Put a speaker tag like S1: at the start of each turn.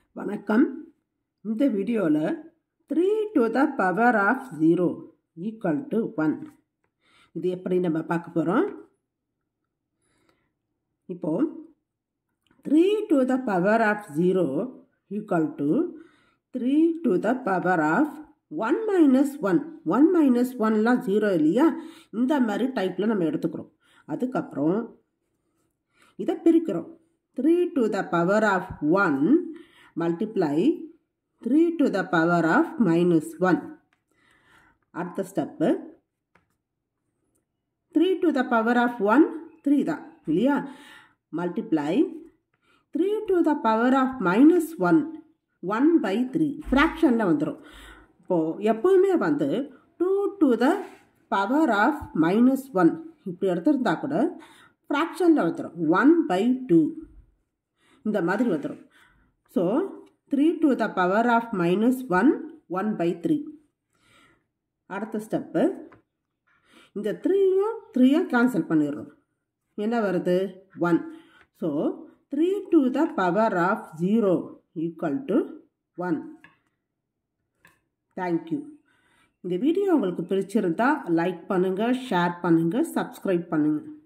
S1: வணக்கம் இந்த வீடியோவில் three to the power of zero equal to one இது எப்படி நம்ம பார்க்க போகிறோம் இப்போது three to the power of zero equal to three to the power of one minus one one minus ஒன்லாம் ஜீரோ இல்லையா இந்த மாதிரி டைப்பில் நம்ம எடுத்துக்கிறோம் அதுக்கப்புறம் இதை பிரிக்கிறோம் three to the power of one multiply three to the power of minus one அடுத்த step three to the power of one three தான் இல்லையா multiply three to the power of minus one one by three ஃப்ராக்ஷனில் வந்துடும் இப்போது எப்போவுமே வந்து two to the power of minus one இப்படி எடுத்திருந்தா கூட ஃப்ராக்ஷனில் வந்துடும் ஒன் பை டூ இந்த மாதிரி வந்துடும் so three to the power of minus one one by three அடுத்த ஸ்டெப்பு இந்த த்ரீயும் த்ரீயும் கேன்சல் பண்ணிடுறோம் என்ன வருது one so three to the power of zero equal to one thank you இந்த வீடியோ உங்களுக்கு பிடிச்சிருந்தா லைக் பண்ணுங்கள் ஷேர் பண்ணுங்கள் சப்ஸ்கிரைப் பண்ணுங்கள்